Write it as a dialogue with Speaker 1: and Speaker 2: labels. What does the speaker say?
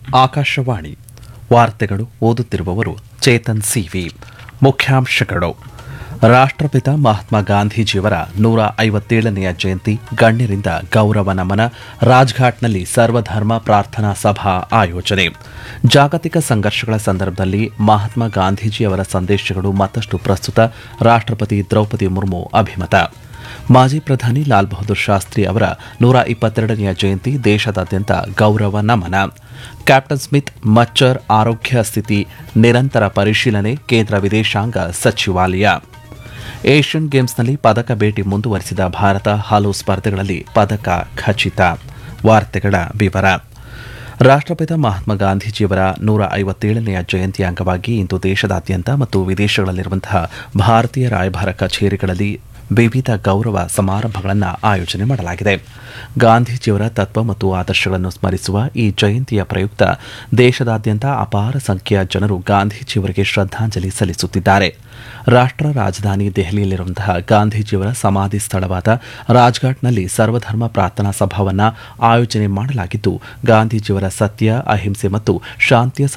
Speaker 1: ಆಕಾಶವಾಣಿ ವಾರ್ತೆಗಳು ಓದುತ್ತಿರುವವರು ಚೇತನ್ ಸಿವಿ ಮುಖ್ಯಾಂಶಗಳು ರಾಷ್ಟ್ರಪಿತ ಮಹಾತ್ಮ ಗಾಂಧೀಜಿಯವರ ನೂರ ಐವತ್ತೇಳನೆಯ ಜಯಂತಿ ಗಣ್ಯರಿಂದ ಗೌರವ ನಮನ ರಾಜ್ಘಾಟ್ನಲ್ಲಿ ಸರ್ವಧರ್ಮ ಪ್ರಾರ್ಥನಾ ಸಭಾ ಆಯೋಜನೆ ಜಾಗತಿಕ ಸಂಘರ್ಷಗಳ ಸಂದರ್ಭದಲ್ಲಿ ಮಹಾತ್ಮ ಗಾಂಧೀಜಿಯವರ ಸಂದೇಶಗಳು ಮತ್ತಷ್ಟು ಪ್ರಸ್ತುತ ರಾಷ್ಟ್ರಪತಿ ದ್ರೌಪದಿ ಮುರ್ಮು ಅಭಿಮತ ಮಾಜಿ ಪ್ರಧಾನಿ ಲಾಲ್ ಬಹದ್ದೂರ್ ಶಾಸ್ತ್ರಿ ಅವರ ನೂರ ಇಪ್ಪತ್ತೆರಡನೆಯ ಜಯಂತಿ ದೇಶದಾದ್ಯಂತ ಗೌರವ ನಮನ ಕ್ಯಾಪ್ಟನ್ ಸ್ಮಿತ್ ಮಚ್ಚರ್ ಆರೋಗ್ಯ ಸ್ಥಿತಿ ನಿರಂತರ ಪರಿಶೀಲನೆ ಕೇಂದ್ರ ವಿದೇಶಾಂಗ ಸಚಿವಾಲಯ ಏಷ್ಯನ್ ಗೇಮ್ಸ್ನಲ್ಲಿ ಪದಕ ಭೇಟಿ ಮುಂದುವರಿಸಿದ ಭಾರತ ಹಲವು ಸ್ಪರ್ಧೆಗಳಲ್ಲಿ ಪದಕ ಖಚಿತ ವಾರ್ತೆಗಳ ವಿವರ ರಾಷ್ಟ್ರಪಿತ ಮಹಾತ್ಮ ಗಾಂಧೀಜಿಯವರ ನೂರ ಐವತ್ತೇಳನೆಯ ಜಯಂತಿಯ ಅಂಗವಾಗಿ ಇಂದು ದೇಶದಾದ್ಯಂತ ಮತ್ತು ವಿದೇಶಗಳಲ್ಲಿರುವಂತಹ ಭಾರತೀಯ ರಾಯಭಾರ ಕಚೇರಿಗಳಲ್ಲಿ ವಿವಿಧ ಗೌರವ ಸಮಾರಂಭಗಳನ್ನು ಆಯೋಜನೆ ಮಾಡಲಾಗಿದೆ ಗಾಂಧೀಜಿಯವರ ತತ್ವ ಮತ್ತು ಆದರ್ಶಗಳನ್ನು ಸ್ಮರಿಸುವ ಈ ಜಯಂತಿಯ ಪ್ರಯುಕ್ತ ದೇಶದಾದ್ಯಂತ ಅಪಾರ ಸಂಖ್ಯೆಯ ಜನರು ಗಾಂಧೀಜಿಯವರಿಗೆ ಶ್ರದ್ಧಾಂಜಲಿ ಸಲ್ಲಿಸುತ್ತಿದ್ದಾರೆ ರಾಷ್ಟ್ರ ರಾಜಧಾನಿ ದೆಹಲಿಯಲ್ಲಿರುವಂತಹ ಗಾಂಧೀಜಿಯವರ ಸಮಾಧಿ ಸ್ಥಳವಾದ ರಾಜ್ಘಾಟ್ನಲ್ಲಿ ಸರ್ವಧರ್ಮ ಪ್ರಾರ್ಥನಾ ಸಭಾವನ್ನು ಆಯೋಜನೆ ಮಾಡಲಾಗಿದ್ದು ಗಾಂಧೀಜಿಯವರ ಸತ್ಯ ಅಹಿಂಸೆ ಮತ್ತು ಶಾಂತಿಯ